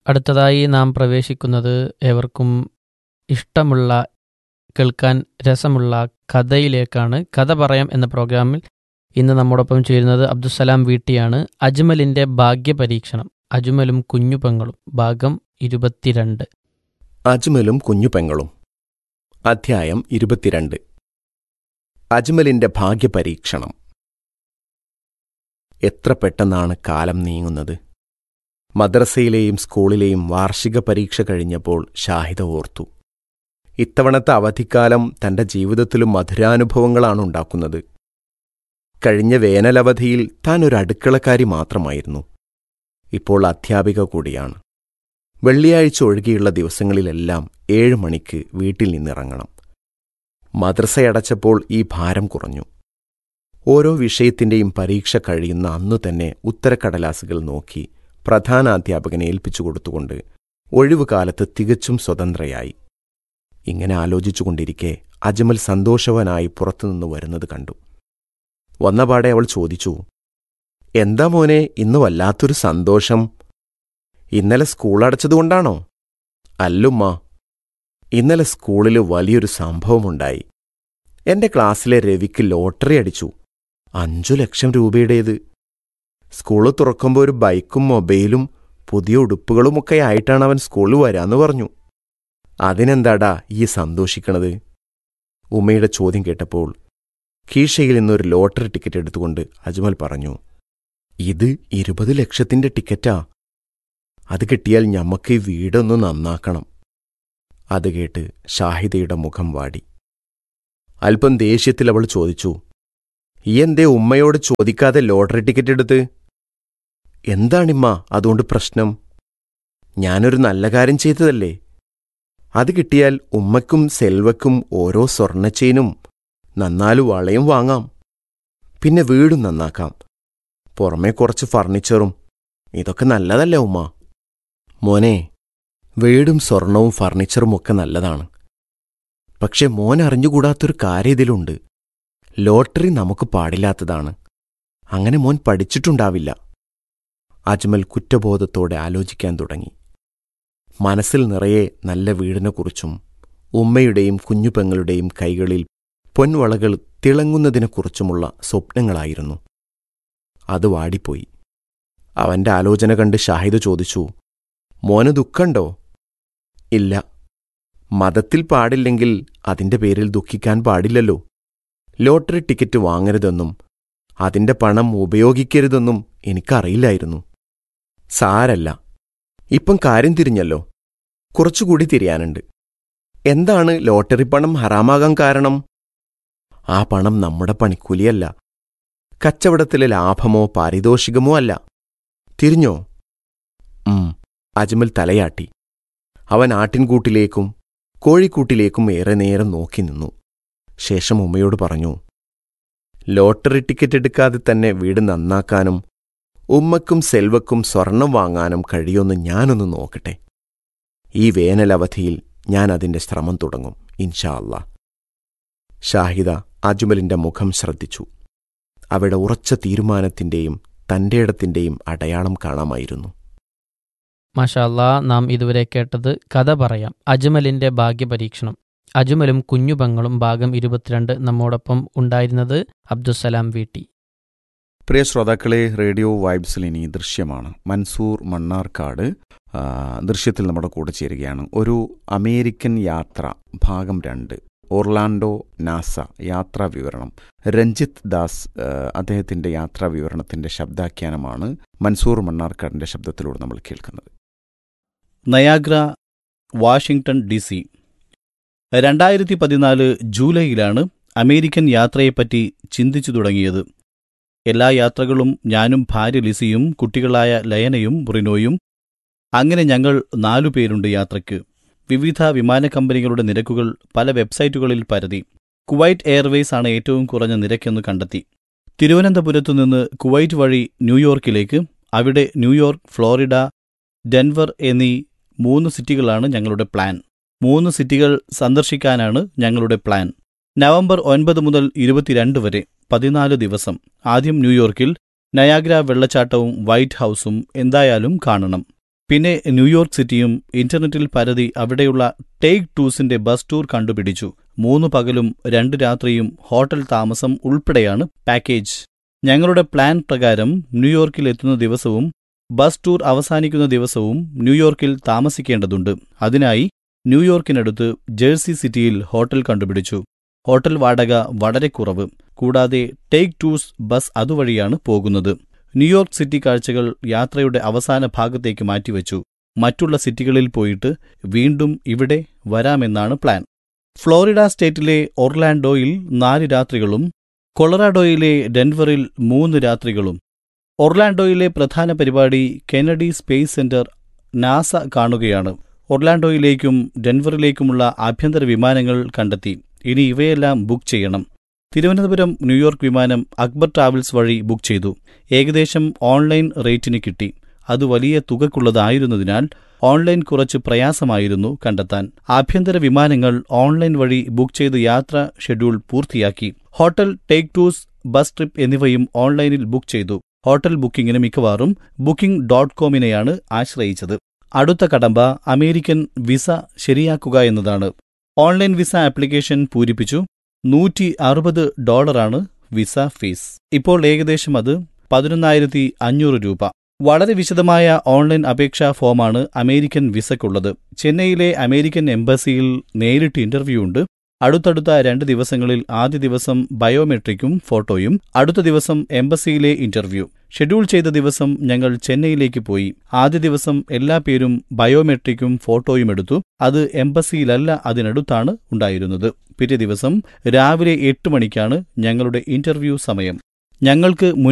അടുത്തതായി നാം പ്രവേശിക്കുന്നത് ഏവർക്കും ഇഷ്ടമുള്ള കേൾക്കാൻ രസമുള്ള കഥയിലേക്കാണ് കഥ പറയാം എന്ന പ്രോഗ്രാമിൽ ഇന്ന് നമ്മോടൊപ്പം ചേരുന്നത് അബ്ദുസലാം വീട്ടിയാണ് അജ്മലിൻ്റെ ഭാഗ്യപരീക്ഷണം അജ്മലും കുഞ്ഞുപെങ്ങളും ഭാഗം ഇരുപത്തിരണ്ട് അജ്മലും കുഞ്ഞുപെങ്ങളും അധ്യായം ഇരുപത്തിരണ്ട് അജ്മലിന്റെ ഭാഗ്യപരീക്ഷണം എത്ര പെട്ടെന്നാണ് കാലം നീങ്ങുന്നത് മദ്രസയിലെയും സ്കൂളിലെയും വാർഷിക പരീക്ഷ കഴിഞ്ഞപ്പോൾ ഷാഹിദ ഓർത്തു ഇത്തവണത്തെ അവധിക്കാലം തന്റെ ജീവിതത്തിലും മധുരാനുഭവങ്ങളാണ് ഉണ്ടാക്കുന്നത് കഴിഞ്ഞ വേനലവധിയിൽ താൻ ഒരു അടുക്കളക്കാരി മാത്രമായിരുന്നു ഇപ്പോൾ അധ്യാപിക കൂടിയാണ് വെള്ളിയാഴ്ച ഒഴികെയുള്ള ദിവസങ്ങളിലെല്ലാം ഏഴ് മണിക്ക് വീട്ടിൽ നിന്നിറങ്ങണം മദ്രസയടച്ചപ്പോൾ ഈ ഭാരം കുറഞ്ഞു ഓരോ വിഷയത്തിന്റെയും പരീക്ഷ കഴിയുന്ന അന്നു തന്നെ ഉത്തരക്കടലാസുകൾ നോക്കി പ്രധാനാധ്യാപകനെ ഏൽപ്പിച്ചു കൊടുത്തുകൊണ്ട് ഒഴിവുകാലത്ത് തികച്ചും സ്വതന്ത്രയായി ഇങ്ങനെ ആലോചിച്ചുകൊണ്ടിരിക്കെ അജ്മൽ സന്തോഷവനായി പുറത്തുനിന്ന് വരുന്നത് കണ്ടു വന്നപാടെ അവൾ ചോദിച്ചു എന്താ മോനെ ഇന്ന് വല്ലാത്തൊരു സന്തോഷം ഇന്നലെ സ്കൂൾ അടച്ചതുകൊണ്ടാണോ അല്ലുമ്മ ഇന്നലെ സ്കൂളിൽ വലിയൊരു സംഭവമുണ്ടായി എന്റെ ക്ലാസ്സിലെ രവിക്ക് ലോട്ടറി അടിച്ചു അഞ്ചു ലക്ഷം രൂപയുടേത് സ്കൂള് തുറക്കുമ്പോൾ ഒരു ബൈക്കും മൊബൈലും പുതിയ ഉടുപ്പുകളുമൊക്കെ ആയിട്ടാണ് അവൻ സ്കൂളിൽ വരാന്ന് പറഞ്ഞു അതിനെന്താടാ ഈ സന്തോഷിക്കണത് ഉമ്മയുടെ ചോദ്യം കേട്ടപ്പോൾ കീഷയിൽ നിന്നൊരു ലോട്ടറി ടിക്കറ്റ് എടുത്തുകൊണ്ട് അജ്മൽ പറഞ്ഞു ഇത് ഇരുപത് ലക്ഷത്തിന്റെ ടിക്കറ്റാ അത് കിട്ടിയാൽ ഞമ്മക്ക് ഈ വീടൊന്ന് നന്നാക്കണം അത് കേട്ട് ഷാഹിദയുടെ മുഖം വാടി അല്പം ദേഷ്യത്തിൽ അവൾ ചോദിച്ചു ഈ എന്തേ ഉമ്മയോട് ചോദിക്കാതെ ലോട്ടറി ടിക്കറ്റ് എടുത്ത് എന്താണിമ്മ അതുകൊണ്ട് പ്രശ്നം ഞാനൊരു നല്ല കാര്യം ചെയ്തതല്ലേ അത് കിട്ടിയാൽ ഉമ്മയ്ക്കും സെൽവയ്ക്കും ഓരോ സ്വർണ്ണച്ചെയിനും നന്നാലു വളയും വാങ്ങാം പിന്നെ വീടും നന്നാക്കാം പുറമേ കുറച്ച് ഫർണിച്ചറും ഇതൊക്കെ നല്ലതല്ലേ ഉമ്മ മോനെ വീടും സ്വർണവും ഫർണിച്ചറും ഒക്കെ നല്ലതാണ് പക്ഷെ മോൻ അറിഞ്ഞുകൂടാത്തൊരു കാര്യം ഇതിലുണ്ട് ലോട്ടറി നമുക്ക് പാടില്ലാത്തതാണ് അങ്ങനെ മോൻ പഠിച്ചിട്ടുണ്ടാവില്ല അജ്മൽ കുറ്റബോധത്തോടെ ആലോചിക്കാൻ തുടങ്ങി മനസ്സിൽ നിറയെ നല്ല വീടിനെക്കുറിച്ചും ഉമ്മയുടെയും കുഞ്ഞുപെങ്ങളുടെയും കൈകളിൽ പൊൻവളകൾ തിളങ്ങുന്നതിനെക്കുറിച്ചുമുള്ള സ്വപ്നങ്ങളായിരുന്നു അത് വാടിപ്പോയി അവന്റെ ആലോചന കണ്ട് ഷാഹിദ് ചോദിച്ചു മോന് ദുഃഖണ്ടോ ഇല്ല മതത്തിൽ പാടില്ലെങ്കിൽ അതിന്റെ പേരിൽ ദുഃഖിക്കാൻ പാടില്ലല്ലോ ലോട്ടറി ടിക്കറ്റ് വാങ്ങരുതെന്നും അതിന്റെ പണം ഉപയോഗിക്കരുതെന്നും എനിക്കറിയില്ലായിരുന്നു സാരല്ല ഇപ്പം കാര്യം തിരിഞ്ഞല്ലോ കുറച്ചുകൂടി തിരിയാനുണ്ട് എന്താണ് ലോട്ടറി പണം ഹറാമാകാൻ കാരണം ആ പണം നമ്മുടെ പണിക്കൂലിയല്ല കച്ചവടത്തിലെ ലാഭമോ പാരിതോഷികമോ അല്ല തിരിഞ്ഞോ ഉം അജ്മൽ തലയാട്ടി അവൻ ആട്ടിൻകൂട്ടിലേക്കും കോഴിക്കൂട്ടിലേക്കും ഏറെ നേരം നോക്കി നിന്നു ശേഷം ഉമ്മയോട് പറഞ്ഞു ലോട്ടറി ടിക്കറ്റ് എടുക്കാതെ തന്നെ വീട് നന്നാക്കാനും ഉമ്മക്കും സെൽവക്കും സ്വർണം വാങ്ങാനും കഴിയുമെന്ന് ഞാനൊന്ന് നോക്കട്ടെ ഈ വേനലവധിയിൽ ഞാൻ അതിന്റെ ശ്രമം തുടങ്ങും ഇൻഷാ അല്ലാ ഷാഹിദ അജ്മലിന്റെ മുഖം ശ്രദ്ധിച്ചു അവിടെ ഉറച്ച തീരുമാനത്തിന്റെയും തന്റേടത്തിന്റെയും അടയാളം കാണാമായിരുന്നു മാഷാല്ലാ നാം ഇതുവരെ കേട്ടത് കഥ പറയാം അജ്മലിൻ്റെ ഭാഗ്യപരീക്ഷണം അജ്മലും കുഞ്ഞുപെങ്ങളും ഭാഗം ഇരുപത്തിരണ്ട് നമ്മോടൊപ്പം ഉണ്ടായിരുന്നത് അബ്ദുസലാം വീട്ടി പ്രിയ ശ്രോതാക്കളെ റേഡിയോ വൈബ്സിൽ ഇനി ദൃശ്യമാണ് മൻസൂർ മണ്ണാർക്കാട് ആ, ദൃശ്യത്തിൽ നമ്മുടെ കൂടെ ചേരുകയാണ് ഒരു അമേരിക്കൻ യാത്ര ഭാഗം രണ്ട് ഓർലാൻഡോ നാസ യാത്രാ വിവരണം രഞ്ജിത്ത് ദാസ് ആ, അദ്ദേഹത്തിന്റെ യാത്രാ വിവരണത്തിന്റെ ശബ്ദാഖ്യാനമാണ് മൻസൂർ മണ്ണാർക്കാടിന്റെ ശബ്ദത്തിലൂടെ നമ്മൾ കേൾക്കുന്നത് നയാഗ്ര വാഷിംഗ്ടൺ ഡി സി രണ്ടായിരത്തി പതിനാല് ജൂലൈയിലാണ് അമേരിക്കൻ യാത്രയെപ്പറ്റി ചിന്തിച്ചു തുടങ്ങിയത് എല്ലാ യാത്രകളും ഞാനും ഭാര്യ ലിസിയും കുട്ടികളായ ലയനയും റിനോയും അങ്ങനെ ഞങ്ങൾ നാലു പേരുണ്ട് യാത്രയ്ക്ക് വിവിധ വിമാന കമ്പനികളുടെ നിരക്കുകൾ പല വെബ്സൈറ്റുകളിൽ പരതി കുവൈറ്റ് എയർവേസ് ആണ് ഏറ്റവും കുറഞ്ഞ നിരക്കെന്ന് കണ്ടെത്തി തിരുവനന്തപുരത്തു നിന്ന് കുവൈറ്റ് വഴി ന്യൂയോർക്കിലേക്ക് അവിടെ ന്യൂയോർക്ക് ഫ്ലോറിഡ ഡെൻവർ എന്നീ മൂന്ന് സിറ്റികളാണ് ഞങ്ങളുടെ പ്ലാൻ മൂന്ന് സിറ്റികൾ സന്ദർശിക്കാനാണ് ഞങ്ങളുടെ പ്ലാൻ നവംബർ ഒൻപത് മുതൽ ഇരുപത്തിരണ്ട് വരെ പതിനാല് ദിവസം ആദ്യം ന്യൂയോർക്കിൽ നയാഗ്ര വെള്ളച്ചാട്ടവും വൈറ്റ് ഹൗസും എന്തായാലും കാണണം പിന്നെ ന്യൂയോർക്ക് സിറ്റിയും ഇന്റർനെറ്റിൽ പരതി അവിടെയുള്ള ടേക്ക് ടൂസിന്റെ ബസ് ടൂർ കണ്ടുപിടിച്ചു മൂന്ന് പകലും രണ്ട് രാത്രിയും ഹോട്ടൽ താമസം ഉൾപ്പെടെയാണ് പാക്കേജ് ഞങ്ങളുടെ പ്ലാൻ പ്രകാരം ന്യൂയോർക്കിൽ എത്തുന്ന ദിവസവും ബസ് ടൂർ അവസാനിക്കുന്ന ദിവസവും ന്യൂയോർക്കിൽ താമസിക്കേണ്ടതുണ്ട് അതിനായി ന്യൂയോർക്കിനടുത്ത് ജേഴ്സി സിറ്റിയിൽ ഹോട്ടൽ കണ്ടുപിടിച്ചു ഹോട്ടൽ വാടക വളരെ കുറവ് കൂടാതെ ടേക്ക് ടൂസ് ബസ് അതുവഴിയാണ് പോകുന്നത് ന്യൂയോർക്ക് സിറ്റി കാഴ്ചകൾ യാത്രയുടെ അവസാന ഭാഗത്തേക്ക് മാറ്റിവെച്ചു മറ്റുള്ള സിറ്റികളിൽ പോയിട്ട് വീണ്ടും ഇവിടെ വരാമെന്നാണ് പ്ലാൻ ഫ്ലോറിഡ സ്റ്റേറ്റിലെ ഒർലാൻഡോയിൽ നാല് രാത്രികളും കൊളറാഡോയിലെ ഡെൻവറിൽ മൂന്ന് രാത്രികളും ഒർലാൻഡോയിലെ പ്രധാന പരിപാടി കെനഡി സ്പേസ് സെന്റർ നാസ കാണുകയാണ് ഒർലാൻഡോയിലേക്കും ഡെൻവറിലേക്കുമുള്ള ആഭ്യന്തര വിമാനങ്ങൾ കണ്ടെത്തി ഇനി ഇവയെല്ലാം ബുക്ക് ചെയ്യണം തിരുവനന്തപുരം ന്യൂയോർക്ക് വിമാനം അക്ബർ ട്രാവൽസ് വഴി ബുക്ക് ചെയ്തു ഏകദേശം ഓൺലൈൻ റേറ്റിന് കിട്ടി അത് വലിയ തുകക്കുള്ളതായിരുന്നതിനാൽ ഓൺലൈൻ കുറച്ച് പ്രയാസമായിരുന്നു കണ്ടെത്താൻ ആഭ്യന്തര വിമാനങ്ങൾ ഓൺലൈൻ വഴി ബുക്ക് ചെയ്ത് യാത്ര ഷെഡ്യൂൾ പൂർത്തിയാക്കി hotel taxis bus trip എന്നിവയും ഓൺലൈനിൽ ബുക്ക് ചെയ്തു ഹോട്ടൽ ബുക്കിംഗിന് മിക്കവാറും ബുക്കിംഗ് ഡോട്ട് കോമിനെയാണ് ആശ്രയിച്ചത് അടുത്ത കടമ്പ അമേരിക്കൻ വിസ ശരിയാക്കുക എന്നതാണ് ഓൺലൈൻ വിസ ആപ്ലിക്കേഷൻ പൂരിപ്പിച്ചു നൂറ്റി അറുപത് ഡോളറാണ് വിസ ഫീസ് ഇപ്പോൾ ഏകദേശം അത് പതിനൊന്നായിരത്തി അഞ്ഞൂറ് രൂപ വളരെ വിശദമായ ഓൺലൈൻ അപേക്ഷാ ഫോമാണ് അമേരിക്കൻ വിസയ്ക്കുള്ളത് ചെന്നൈയിലെ അമേരിക്കൻ എംബസിയിൽ നേരിട്ട് ഇന്റർവ്യൂ ഉണ്ട് അടുത്തടുത്ത രണ്ട് ദിവസങ്ങളിൽ ആദ്യ ദിവസം ബയോമെട്രിക്കും ഫോട്ടോയും അടുത്ത ദിവസം എംബസിയിലെ ഇന്റർവ്യൂ ഷെഡ്യൂൾ ചെയ്ത ദിവസം ഞങ്ങൾ ചെന്നൈയിലേക്ക് പോയി ആദ്യ ദിവസം എല്ലാ പേരും ബയോമെട്രിക്കും ഫോട്ടോയും എടുത്തു അത് എംബസിയിലല്ല അതിനടുത്താണ് ഉണ്ടായിരുന്നത് പിറ്റേ ദിവസം രാവിലെ എട്ട് മണിക്കാണ് ഞങ്ങളുടെ ഇന്റർവ്യൂ സമയം ഞങ്ങൾക്ക്